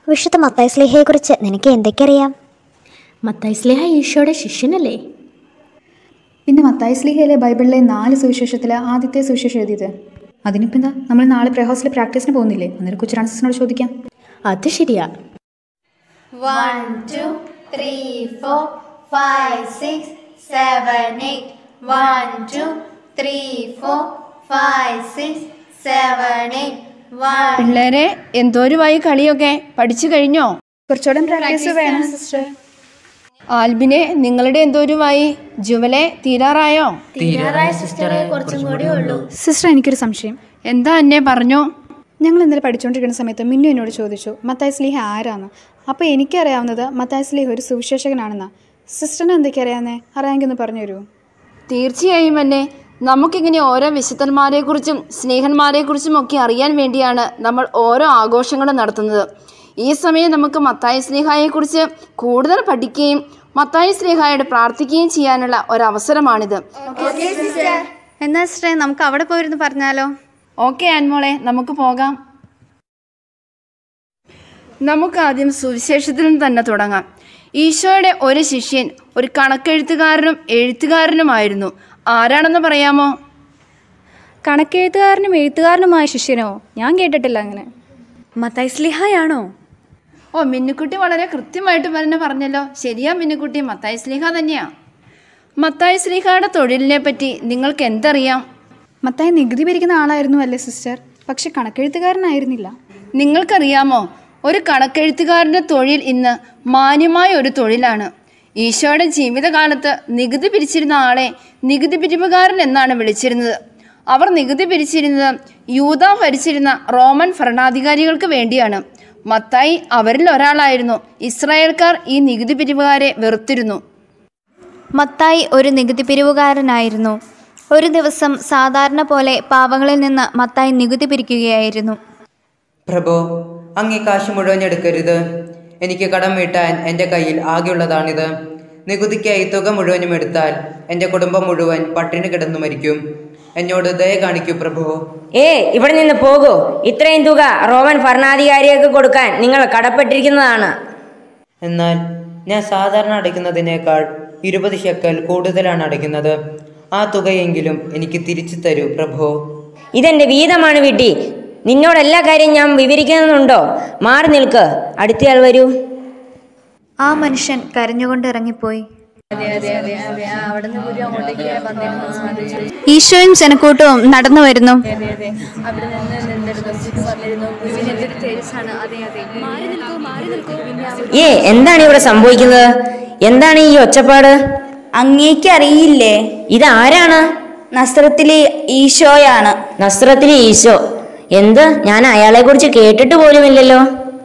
വിശുദ്ധ മത്തായി സ്ലിഹയെക്കുറിച്ച് നിനക്ക് എന്തൊക്കെയറിയാം മത്തായി സ്ലേഹ ഈശോയുടെ ശിഷ്യനല്ലേ പിന്നെ മത്തായി സ്ലീഹയിലെ ബൈബിളിലെ നാല് സുവിശേഷത്തിലെ ആദ്യത്തെ സുവിശേഷം എഴുതിയത് അതിനിപ്പോൾ എന്താ നമ്മൾ നാളെ പ്രഹോസിലെ പ്രാക്ടീസിന് പോകുന്നില്ലേ അന്നേരം കൊച്ചു ഫ്രാൻസിസിനോട് ചോദിക്കാം അത് ശരിയാ One, two, three, four, five, six, seven, eight. One, two, three, four, five, six, seven, eight. One. പിള്ളേരെ എന്തോരുമായി കളിയൊക്കെ പഠിച്ചു കഴിഞ്ഞോ കുറച്ചുകൂടെ പ്രാക്ടീസ് വേണം സിസ്റ്റർ ആൽബിനെ നിങ്ങളുടെ എന്തോരുമായി ജുവലെ തീരാറായോ സിസ്റ്റർ എനിക്കൊരു സംശയം എന്താ എന്നെ പറഞ്ഞോ ഞങ്ങൾ ഇന്നലെ പഠിച്ചുകൊണ്ടിരിക്കുന്ന സമയത്ത് മിന്നു എന്നോട് ചോദിച്ചു മത്തായി സ്ലീഹ ആരാന്ന് അപ്പോൾ എനിക്കറിയാവുന്നത് മത്തായി സ്ലീഹ ഒരു സുവിശേഷകനാണെന്നാ സിസ്റ്ററിന് എന്തൊക്കെ അറിയാവുന്നേ അറിയാമെങ്കിൽ ഒന്ന് പറഞ്ഞു തരുമോ തീർച്ചയായും എന്നെ നമുക്കിങ്ങനെ ഓരോ വിശുദ്ധന്മാരെക്കുറിച്ചും സ്നേഹന്മാരെക്കുറിച്ചും ഒക്കെ അറിയാൻ വേണ്ടിയാണ് നമ്മൾ ഓരോ ആഘോഷങ്ങളും നടത്തുന്നത് ഈ സമയം നമുക്ക് മത്തായി സ്നേഹായെക്കുറിച്ച് കൂടുതൽ പഠിക്കുകയും മത്തായി സ്നേഹായോട് പ്രാർത്ഥിക്കുകയും ചെയ്യാനുള്ള ഒരവസരമാണിത് എന്നാ സിസ്റ്ററെ നമുക്ക് അവിടെ പോയിരുന്നു പറഞ്ഞാലോ ഓക്കെ ആൻമോളെ നമുക്ക് പോകാം നമുക്ക് ആദ്യം സുവിശേഷത്തിൽ നിന്ന് തന്നെ തുടങ്ങാം ഈശോയുടെ ഒരു ശിഷ്യൻ ഒരു കണക്കെഴുത്തുകാരനും എഴുത്തുകാരനുമായിരുന്നു ആരാണെന്ന് പറയാമോ കണക്കെഴുത്തുകാരനും എഴുത്തുകാരനുമായ ശിഷ്യനോ ഞാൻ കേട്ടിട്ടില്ല അങ്ങനെ മത്തായി സ്ലിഹായാണോ ഓ മിന്നുക്കുട്ടി വളരെ കൃത്യമായിട്ട് തന്നെ പറഞ്ഞല്ലോ ശരിയാ മിന്നുക്കുട്ടി മത്തായി സ്ലിഹ തന്നെയാ മത്തായി സ്ലിഹയുടെ തൊഴിലിനെ പറ്റി നിങ്ങൾക്ക് എന്തറിയാം മത്തായി നികുതി പിരിക്കുന്ന ആളായിരുന്നു അല്ലേ സിസ്റ്റർ പക്ഷെ കണക്കെഴുത്തുകാരനായിരുന്നില്ല നിങ്ങൾക്കറിയാമോ ഒരു കണക്കെഴുത്തുകാരൻ്റെ തൊഴിൽ ഇന്ന് മാന്യമായ ഒരു തൊഴിലാണ് ഈശോയുടെ ജീവിതകാലത്ത് നികുതി പിരിച്ചിരുന്ന ആളെ നികുതി പിരിവുകാരൻ എന്നാണ് വിളിച്ചിരുന്നത് അവർ നികുതി പിരിച്ചിരുന്നത് യൂത ഭരിച്ചിരുന്ന റോമൻ ഭരണാധികാരികൾക്ക് വേണ്ടിയാണ് മത്തായി അവരിൽ ഒരാളായിരുന്നു ഇസ്രായേൽക്കാർ ഈ നികുതി പിരിവുകാരെ വെറുത്തിരുന്നു മത്തായി ഒരു നികുതി പിരിവുകാരനായിരുന്നു ഒരു ദിവസം സാധാരണ പോലെ പാവങ്ങളിൽ നിന്ന് മത്തായി നികുതി പിരിക്കുകയായിരുന്നു പ്രഭു അങ്ങ് ഈ കാശ് മുഴുവൻ എടുക്കരുത് എനിക്ക് കടം വീട്ടാൻ എൻ്റെ കയ്യിൽ ആകെയുള്ളതാണിത് നികുതിക്കായി തുക മുഴുവനും എടുത്താൽ എൻ്റെ കുടുംബം മുഴുവൻ പട്ടിണി കിടന്നു മരിക്കും എന്നോട് ദയ കാണിക്കൂ പ്രഭു ഏ ഇവിടെ നിന്ന് പോകൂ ഇത്രയും തുക റോമൻ ഭരണാധികാരികൾക്ക് കൊടുക്കാൻ നിങ്ങൾ കടപ്പെട്ടിരിക്കുന്നതാണ് എന്നാൽ ഞാൻ സാധാരണ അടയ്ക്കുന്നതിനേക്കാൾ ഇരുപത് ഷെക്കൽ കൂടുതലാണ് അടയ്ക്കുന്നത് ആ തുകയെങ്കിലും എനിക്ക് തിരിച്ചു തരൂ പ്രഭു ഇതെന്റെ വീതമാണ് വീട്ടി നിന്നോട് എല്ലാ കാര്യം ഞാൻ വിവരിക്കുന്നുണ്ടോ മാറി നിൽക്ക് അടുത്തയാൾ വരൂ ആ മനുഷ്യൻ കരഞ്ഞുകൊണ്ട് ഇറങ്ങിപ്പോയി ഈശോയും ജനക്കൂട്ടവും നടന്നു വരുന്നു ഏ എന്താണ് ഇവിടെ സംഭവിക്കുന്നത് എന്താണ് ഈ ഒച്ചപ്പാട് അങ്ങേക്ക് അറിയില്ലേ ഇതാരാണ് നസ്രത്തിലെ ഈശോയാണ് നസ്രത്തിലെ ഈശോ എന്ത് ഞാൻ അയാളെ കുറിച്ച് കേട്ടിട്ട് പോലുമില്ലല്ലോ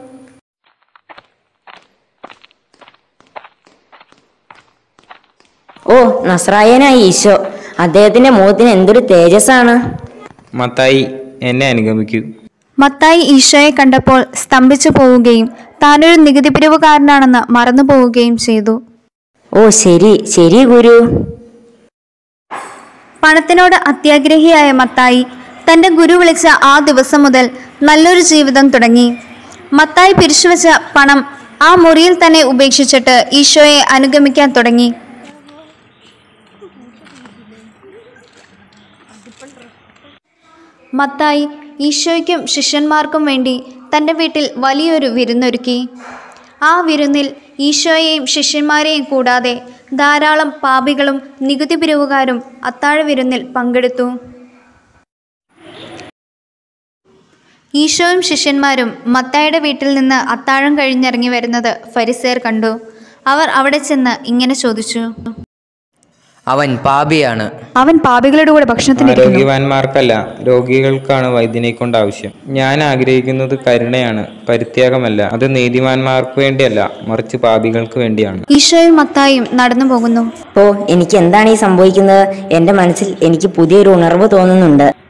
ഓ നസ്രായനായ ഈശോ അദ്ദേഹത്തിന്റെ മുഖത്തിന് എന്തൊരു തേജസ്സാണ് മത്തായി എന്നെ അനുഗമിക്കൂ മത്തായി ഈശോയെ കണ്ടപ്പോൾ സ്തംഭിച്ചു പോവുകയും താനൊരു നികുതി പിരിവുകാരനാണെന്ന് മറന്നു പോവുകയും ചെയ്തു ഓ ശരി ശരി ഗുരു പണത്തിനോട് അത്യാഗ്രഹിയായ മത്തായി തന്റെ ഗുരു വിളിച്ച ആ ദിവസം മുതൽ നല്ലൊരു ജീവിതം തുടങ്ങി മത്തായി പിരിച്ചുവെച്ച പണം ആ മുറിയിൽ തന്നെ ഉപേക്ഷിച്ചിട്ട് ഈശോയെ അനുഗമിക്കാൻ തുടങ്ങി മത്തായി ഈശോയ്ക്കും ശിഷ്യന്മാർക്കും വേണ്ടി തൻ്റെ വീട്ടിൽ വലിയൊരു വിരുന്നൊരുക്കി ആ വിരുന്നിൽ ഈശോയെയും ശിഷ്യന്മാരെയും കൂടാതെ ധാരാളം പാപികളും നികുതി പിരിവുകാരും അത്താഴ വിരുന്നിൽ പങ്കെടുത്തു ഈശോയും ശിഷ്യന്മാരും മത്തായുടെ വീട്ടിൽ നിന്ന് അത്താഴം കഴിഞ്ഞിറങ്ങി വരുന്നത് ഫരിസേർ കണ്ടു അവർ അവിടെ ചെന്ന് ഇങ്ങനെ ചോദിച്ചു അവൻ പാപിയാണ് അവൻ പാപികളുടെ കൂടെ ഭക്ഷണത്തിനിരിക്കുന്നു ആരോഗ്യവാന്മാർക്കല്ല രോഗികൾക്കാണ് വൈദ്യനെ കൊണ്ട് ആവശ്യം ഞാൻ ആഗ്രഹിക്കുന്നത് കരുണയാണ് പരിത്യാഗമല്ല അത് നീതിമാന്മാർക്ക് വേണ്ടിയല്ല മറിച്ച് പാപികൾക്ക് വേണ്ടിയാണ് ഈശോയും മത്തായും നടന്നു പോകുന്നു ഓ എനിക്ക് എന്താണ് ഈ സംഭവിക്കുന്നത് എൻ്റെ മനസ്സിൽ എനിക്ക് പുതിയൊരു ഉണർവ് തോന്നുന്നുണ്ട്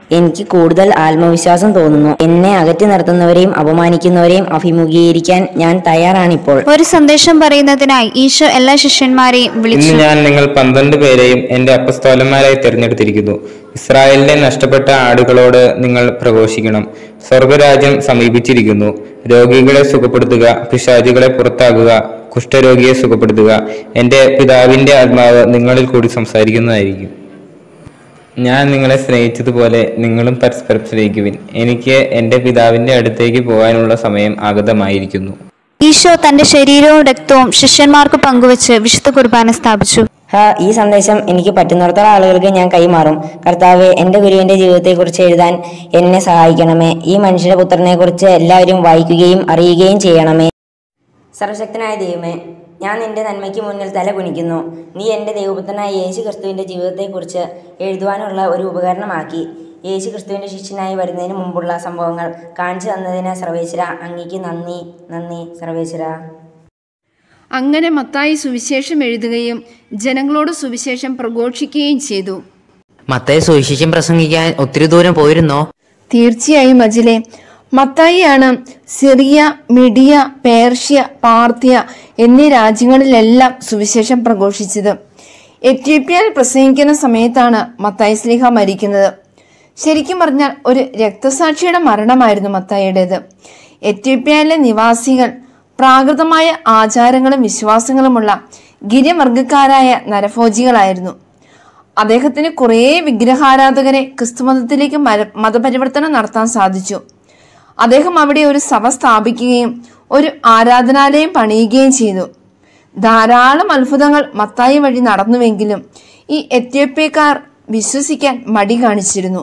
എനിക്ക് കൂടുതൽ ആത്മവിശ്വാസം തോന്നുന്നു എന്നെ അകറ്റി നിർത്തുന്നവരെയും അപമാനിക്കുന്നവരെയും അഭിമുഖീകരിക്കാൻ ഞാൻ തയ്യാറാണിപ്പോൾ ഒരു സന്ദേശം പറയുന്നതിനായി ഈശോ എല്ലാ ശിഷ്യന്മാരെയും ഇന്ന് വിളിച്ചു ഞാൻ നിങ്ങൾ പന്ത്രണ്ട് പേരെയും എന്റെ അപ്പസ്തോലന്മാരായി തിരഞ്ഞെടുത്തിരിക്കുന്നു ഇസ്രായേലിലെ നഷ്ടപ്പെട്ട ആടുകളോട് നിങ്ങൾ പ്രഘോഷിക്കണം സ്വർഗരാജ്യം സമീപിച്ചിരിക്കുന്നു രോഗികളെ സുഖപ്പെടുത്തുക പിശാചുകളെ പുറത്താക്കുക കുഷ്ഠരോഗിയെ സുഖപ്പെടുത്തുക എന്റെ പിതാവിന്റെ ആത്മാവ് നിങ്ങളിൽ കൂടി സംസാരിക്കുന്നതായിരിക്കും ഞാൻ നിങ്ങളെ സ്നേഹിച്ചതുപോലെ നിങ്ങളും പരസ്പരം സ്നേഹിക്കുവിൻ എനിക്ക് എന്റെ പിതാവിന്റെ അടുത്തേക്ക് പോകാനുള്ള സമയം ആഗതമായിരിക്കുന്നു ഈശോ തന്റെ ശരീരവും രക്തവും ശിഷ്യന്മാർക്ക് പങ്കുവച്ച് വിശുദ്ധ കുർബാന സ്ഥാപിച്ചു ഹാ ഈ സന്ദേശം എനിക്ക് പറ്റുന്നിടത്തോളം ആളുകൾക്ക് ഞാൻ കൈമാറും കർത്താവെ എൻ്റെ ഗുരുവിൻ്റെ ജീവിതത്തെക്കുറിച്ച് എഴുതാൻ എന്നെ സഹായിക്കണമേ ഈ മനുഷ്യന്റെ പുത്രനെക്കുറിച്ച് എല്ലാവരും വായിക്കുകയും അറിയുകയും ചെയ്യണമേ സർവശക്തനായ ദൈവമേ ഞാൻ നിന്റെ നന്മയ്ക്ക് മുന്നിൽ തല കുനിക്കുന്നു നീ എൻ്റെ ദൈവപുത്രനായ യേശു ക്രിസ്തുവിൻ്റെ ജീവിതത്തെക്കുറിച്ച് എഴുതുവാനുള്ള ഒരു ഉപകരണമാക്കി യേശു ക്രിസ്തുവിൻ്റെ ശിഷ്യനായി വരുന്നതിന് മുമ്പുള്ള സംഭവങ്ങൾ കാണിച്ചു തന്നതിന് സർവേശ്വര അങ്ങേക്ക് നന്ദി നന്ദി സർവേശ്വര അങ്ങനെ മത്തായി സുവിശേഷം എഴുതുകയും ജനങ്ങളോട് സുവിശേഷം പ്രഘോഷിക്കുകയും ചെയ്തു മത്തയെ സുവിശേഷം പ്രസംഗിക്കാൻ ഒത്തിരി ദൂരം പോയിരുന്നോ തീർച്ചയായും അജിലെ മത്തായിയാണ് സിറിയ മിഡിയ പേർഷ്യ പാർഥ്യ എന്നീ രാജ്യങ്ങളിലെല്ലാം സുവിശേഷം പ്രഘോഷിച്ചത് എത്യോപ്യയിൽ പ്രസംഗിക്കുന്ന സമയത്താണ് മത്തായി സ്ലിഹ മരിക്കുന്നത് ശരിക്കും പറഞ്ഞാൽ ഒരു രക്തസാക്ഷിയുടെ മരണമായിരുന്നു മത്തായിയുടേത് എത്യോപ്യയിലെ നിവാസികൾ പ്രാകൃതമായ ആചാരങ്ങളും വിശ്വാസങ്ങളുമുള്ള ഗിരിവർഗക്കാരായ നരഭോജികളായിരുന്നു അദ്ദേഹത്തിന് കുറേ വിഗ്രഹാരാധകരെ ക്രിസ്തുമതത്തിലേക്ക് മര- മതപരിവർത്തനം നടത്താൻ സാധിച്ചു അദ്ദേഹം അവിടെ ഒരു സഭ സ്ഥാപിക്കുകയും ഒരു ആരാധനാലയം പണിയുകയും ചെയ്തു ധാരാളം അത്ഭുതങ്ങൾ മത്തായി വഴി നടന്നുവെങ്കിലും ഈ എത്യോപ്യക്കാർ വിശ്വസിക്കാൻ മടി കാണിച്ചിരുന്നു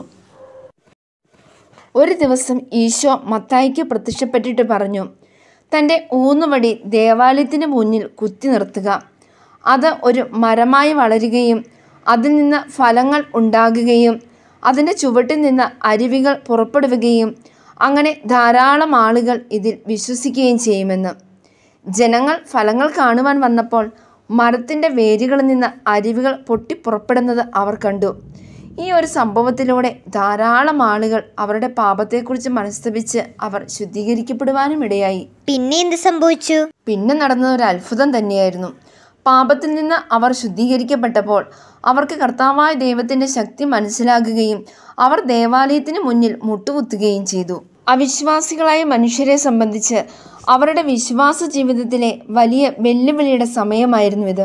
ഒരു ദിവസം ഈശോ മത്തായിക്ക് പ്രത്യക്ഷപ്പെട്ടിട്ട് പറഞ്ഞു തൻ്റെ ഊന്നുവടി ദേവാലയത്തിന് മുന്നിൽ കുത്തി നിർത്തുക അത് ഒരു മരമായി വളരുകയും അതിൽ നിന്ന് ഫലങ്ങൾ ഉണ്ടാകുകയും അതിൻ്റെ ചുവട്ടിൽ നിന്ന് അരുവികൾ പുറപ്പെടുകയും അങ്ങനെ ധാരാളം ആളുകൾ ഇതിൽ വിശ്വസിക്കുകയും ചെയ്യുമെന്ന് ജനങ്ങൾ ഫലങ്ങൾ കാണുവാൻ വന്നപ്പോൾ മരത്തിൻ്റെ വേരുകളിൽ നിന്ന് അരുവികൾ പൊട്ടിപ്പുറപ്പെടുന്നത് അവർ കണ്ടു ഈ ഒരു സംഭവത്തിലൂടെ ധാരാളം ആളുകൾ അവരുടെ പാപത്തെക്കുറിച്ച് മനസ്തപിച്ച് അവർ ശുദ്ധീകരിക്കപ്പെടുവാനും ഇടയായി പിന്നെ എന്ത് സംഭവിച്ചു പിന്നെ നടന്നത് ഒരു അത്ഭുതം തന്നെയായിരുന്നു പാപത്തിൽ നിന്ന് അവർ ശുദ്ധീകരിക്കപ്പെട്ടപ്പോൾ അവർക്ക് കർത്താവായ ദൈവത്തിന്റെ ശക്തി മനസ്സിലാകുകയും അവർ ദേവാലയത്തിന് മുന്നിൽ മുട്ടുകുത്തുകയും ചെയ്തു അവിശ്വാസികളായ മനുഷ്യരെ സംബന്ധിച്ച് അവരുടെ വിശ്വാസ ജീവിതത്തിലെ വലിയ വെല്ലുവിളിയുടെ സമയമായിരുന്നു ഇത്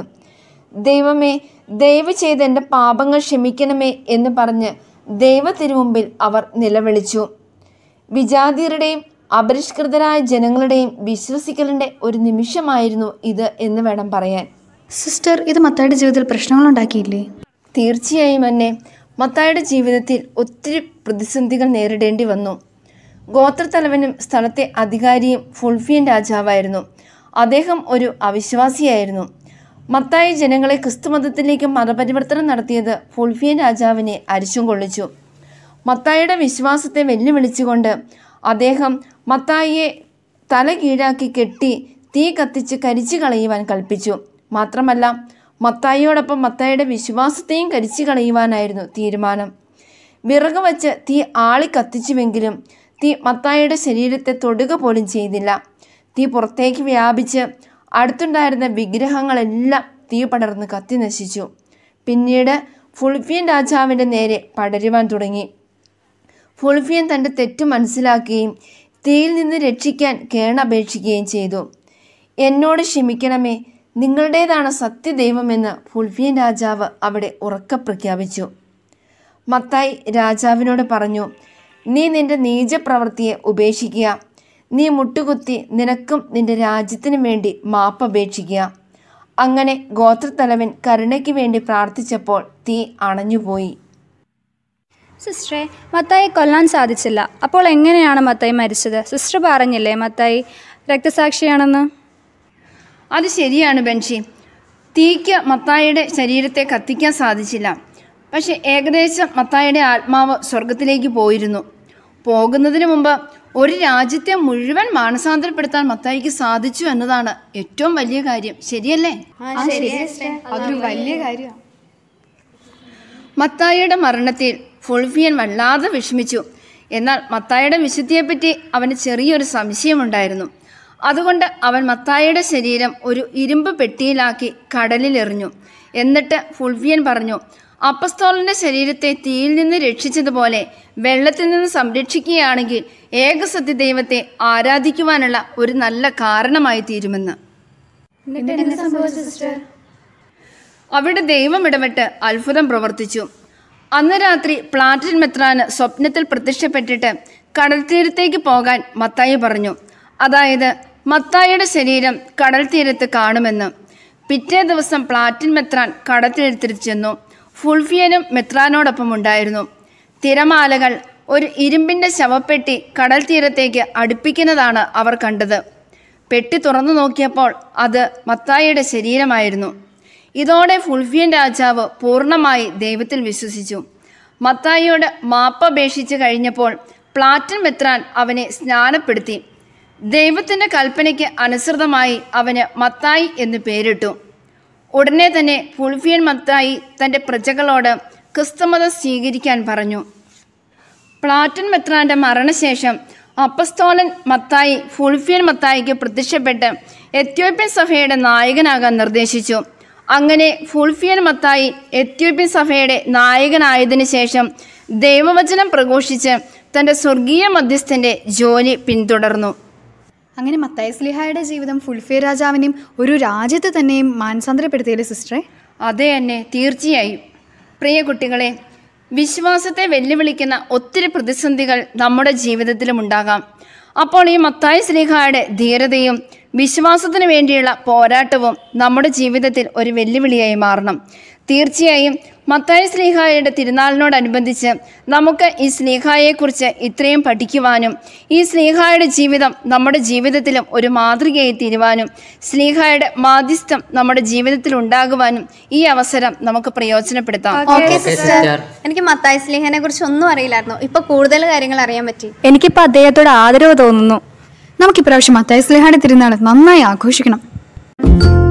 ദൈവമേ ദയവ് ചെയ്ത് എൻ്റെ പാപങ്ങൾ ക്ഷമിക്കണമേ എന്ന് പറഞ്ഞ് ദൈവത്തിരുമുമ്പിൽ അവർ നിലവിളിച്ചു വിജാതിയരുടെയും അപരിഷ്കൃതരായ ജനങ്ങളുടെയും വിശ്വസിക്കലിൻ്റെ ഒരു നിമിഷമായിരുന്നു ഇത് എന്ന് വേണം പറയാൻ സിസ്റ്റർ ഇത് മത്തായുടെ ജീവിതത്തിൽ പ്രശ്നങ്ങൾ ഉണ്ടാക്കിയില്ലേ തീർച്ചയായും എന്നെ മത്തായുടെ ജീവിതത്തിൽ ഒത്തിരി പ്രതിസന്ധികൾ നേരിടേണ്ടി വന്നു ഗോത്രത്തലവനും സ്ഥലത്തെ അധികാരിയും ഫുൾഫിയൻ രാജാവായിരുന്നു അദ്ദേഹം ഒരു അവിശ്വാസിയായിരുന്നു മത്തായി ജനങ്ങളെ ക്രിസ്തുമതത്തിലേക്ക് മതപരിവർത്തനം നടത്തിയത് ഫുൾഫിയൻ രാജാവിനെ അരിശം കൊള്ളിച്ചു മത്തായിയുടെ വിശ്വാസത്തെ വെല്ലുവിളിച്ചുകൊണ്ട് അദ്ദേഹം മത്തായിയെ തല കീഴാക്കി കെട്ടി തീ കത്തിച്ച് കരിച്ചു കളയുവാൻ കൽപ്പിച്ചു മാത്രമല്ല മത്തായിയോടൊപ്പം മത്തായിയുടെ വിശ്വാസത്തെയും കരിച്ചു കളയുവാനായിരുന്നു തീരുമാനം വിറക് വച്ച് തീ ആളി കത്തിച്ചുവെങ്കിലും തീ മത്തായിയുടെ ശരീരത്തെ തൊടുക പോലും ചെയ്തില്ല തീ പുറത്തേക്ക് വ്യാപിച്ച് അടുത്തുണ്ടായിരുന്ന വിഗ്രഹങ്ങളെല്ലാം തീ പടർന്ന് കത്തി നശിച്ചു പിന്നീട് ഫുൾഫിയൻ രാജാവിൻ്റെ നേരെ പടരുവാൻ തുടങ്ങി ഫുൾഫിയൻ തൻ്റെ തെറ്റ് മനസ്സിലാക്കുകയും തീയിൽ നിന്ന് രക്ഷിക്കാൻ കേണപേക്ഷിക്കുകയും ചെയ്തു എന്നോട് ക്ഷമിക്കണമേ നിങ്ങളുടേതാണ് സത്യദൈവമെന്ന് ഫുൾഫിയൻ രാജാവ് അവിടെ ഉറക്കെ പ്രഖ്യാപിച്ചു മത്തായി രാജാവിനോട് പറഞ്ഞു നീ നിന്റെ നീചപ്രവൃത്തിയെ ഉപേക്ഷിക്കുക നീ മുട്ടുകുത്തി നിനക്കും നിന്റെ രാജ്യത്തിനും വേണ്ടി മാപ്പപേക്ഷിക്കുക അങ്ങനെ ഗോത്രത്തലവൻ കരുണയ്ക്ക് വേണ്ടി പ്രാർത്ഥിച്ചപ്പോൾ തീ അണഞ്ഞുപോയി സിസ്റ്ററെ മത്തായി കൊല്ലാൻ സാധിച്ചില്ല അപ്പോൾ എങ്ങനെയാണ് മത്തായി മരിച്ചത് സിസ്റ്റർ പറഞ്ഞില്ലേ മത്തായി രക്തസാക്ഷിയാണെന്ന് അത് ശരിയാണ് ബെൻഷി തീക്ക് മത്തായിയുടെ ശരീരത്തെ കത്തിക്കാൻ സാധിച്ചില്ല പക്ഷെ ഏകദേശം മത്തായിയുടെ ആത്മാവ് സ്വർഗത്തിലേക്ക് പോയിരുന്നു പോകുന്നതിന് മുമ്പ് ഒരു രാജ്യത്തെ മുഴുവൻ മാനസാന്തരപ്പെടുത്താൻ മത്തായിക്ക് സാധിച്ചു എന്നതാണ് ഏറ്റവും വലിയ കാര്യം ശരിയല്ലേ അതൊരു വലിയ കാര്യമാണ് മത്തായിയുടെ മരണത്തിൽ ഫുൾഫിയൻ വല്ലാതെ വിഷമിച്ചു എന്നാൽ മത്തായിയുടെ വിശുദ്ധിയെപ്പറ്റി അവന് ചെറിയൊരു സംശയമുണ്ടായിരുന്നു അതുകൊണ്ട് അവൻ മത്തായിയുടെ ശരീരം ഒരു ഇരുമ്പ് പെട്ടിയിലാക്കി കടലിൽ എറിഞ്ഞു എന്നിട്ട് ഫുൾഫിയൻ പറഞ്ഞു അപ്പസ്തോലന്റെ ശരീരത്തെ തീയിൽ നിന്ന് രക്ഷിച്ചതുപോലെ വെള്ളത്തിൽ നിന്ന് സംരക്ഷിക്കുകയാണെങ്കിൽ ഏകസത്യ ദൈവത്തെ ആരാധിക്കുവാനുള്ള ഒരു നല്ല കാരണമായി തീരുമെന്ന് അവിടെ ദൈവം ഇടപെട്ട് അത്ഭുതം പ്രവർത്തിച്ചു അന്ന് രാത്രി പ്ലാറ്റിൻ മെത്രാന് സ്വപ്നത്തിൽ പ്രത്യക്ഷപ്പെട്ടിട്ട് കടൽ തീരത്തേക്ക് പോകാൻ മത്തായി പറഞ്ഞു അതായത് മത്തായിയുടെ ശരീരം കടൽ തീരത്ത് കാണുമെന്ന് പിറ്റേ ദിവസം പ്ലാറ്റിൻ മെത്രാൻ കടൽ തീരത്തിൽ ചെന്നു ഫുൾഫിയനും മെത്രാനോടൊപ്പം ഉണ്ടായിരുന്നു തിരമാലകൾ ഒരു ഇരുമ്പിന്റെ ശവപ്പെട്ടി കടൽ തീരത്തേക്ക് അടുപ്പിക്കുന്നതാണ് അവർ കണ്ടത് പെട്ടി തുറന്നു നോക്കിയപ്പോൾ അത് മത്തായിയുടെ ശരീരമായിരുന്നു ഇതോടെ ഫുൾഫിയൻ രാജാവ് പൂർണ്ണമായി ദൈവത്തിൽ വിശ്വസിച്ചു മത്തായിയോട് മാപ്പപേക്ഷിച്ച് കഴിഞ്ഞപ്പോൾ പ്ലാറ്റിൻ മെത്രാൻ അവനെ സ്നാനപ്പെടുത്തി ദൈവത്തിൻ്റെ കൽപ്പനയ്ക്ക് അനുസൃതമായി അവന് മത്തായി എന്ന് പേരിട്ടു ഉടനെ തന്നെ ഫുൾഫിയൻ മത്തായി തൻ്റെ പ്രജകളോട് ക്രിസ്തുമതം സ്വീകരിക്കാൻ പറഞ്ഞു പ്ലാറ്റൻ മെത്രാന്റെ മരണശേഷം അപ്പസ്തോലൻ മത്തായി ഫുൾഫിയൻ മത്തായിക്ക് പ്രത്യക്ഷപ്പെട്ട് എത്യോപ്യൻ സഭയുടെ നായകനാകാൻ നിർദ്ദേശിച്ചു അങ്ങനെ ഫുൾഫിയൻ മത്തായി എത്യോപ്യൻ സഭയുടെ നായകനായതിനു ശേഷം ദൈവവചനം പ്രഘോഷിച്ച് തൻ്റെ സ്വർഗീയ മധ്യസ്ഥൻ്റെ ജോലി പിന്തുടർന്നു അങ്ങനെ മത്തായ സ്ലിഹായുടെ ജീവിതം ഫുൾഫിയ രാജാവിനെയും ഒരു രാജ്യത്തെ തന്നെയും മാനസാന്തരപ്പെടുത്തിയല്ലേ സിസ്റ്ററെ അതെ തന്നെ തീർച്ചയായും പ്രിയ കുട്ടികളെ വിശ്വാസത്തെ വെല്ലുവിളിക്കുന്ന ഒത്തിരി പ്രതിസന്ധികൾ നമ്മുടെ ജീവിതത്തിലും ഉണ്ടാകാം അപ്പോൾ ഈ മത്തായ ശ്രീഹായുടെ ധീരതയും വിശ്വാസത്തിനു വേണ്ടിയുള്ള പോരാട്ടവും നമ്മുടെ ജീവിതത്തിൽ ഒരു വെല്ലുവിളിയായി മാറണം തീർച്ചയായും മത്തായ ശ്രീഹായുടെ തിരുനാളിനോടനുബന്ധിച്ച് നമുക്ക് ഈ സ്നേഹായെക്കുറിച്ച് ഇത്രയും പഠിക്കുവാനും ഈ സ്നേഹായുടെ ജീവിതം നമ്മുടെ ജീവിതത്തിലും ഒരു മാതൃകയായി തീരുവാനും സ്നേഹായുടെ മാധ്യസ്ഥം നമ്മുടെ ജീവിതത്തിൽ ഉണ്ടാകുവാനും ഈ അവസരം നമുക്ക് പ്രയോജനപ്പെടുത്താം ഓക്കെ സിസ്റ്റർ എനിക്ക് മത്തായി സ്നേഹനെ കുറിച്ച് ഒന്നും അറിയില്ലായിരുന്നു ഇപ്പൊ കൂടുതൽ കാര്യങ്ങൾ അറിയാൻ പറ്റി എനിക്കിപ്പോൾ അദ്ദേഹത്തോട് ആദരവ് തോന്നുന്നു നമുക്ക് ഇപ്രാവശ്യം മത്തായ സ്ലിഹായുടെ തിരുനാൾ നന്നായി ആഘോഷിക്കണം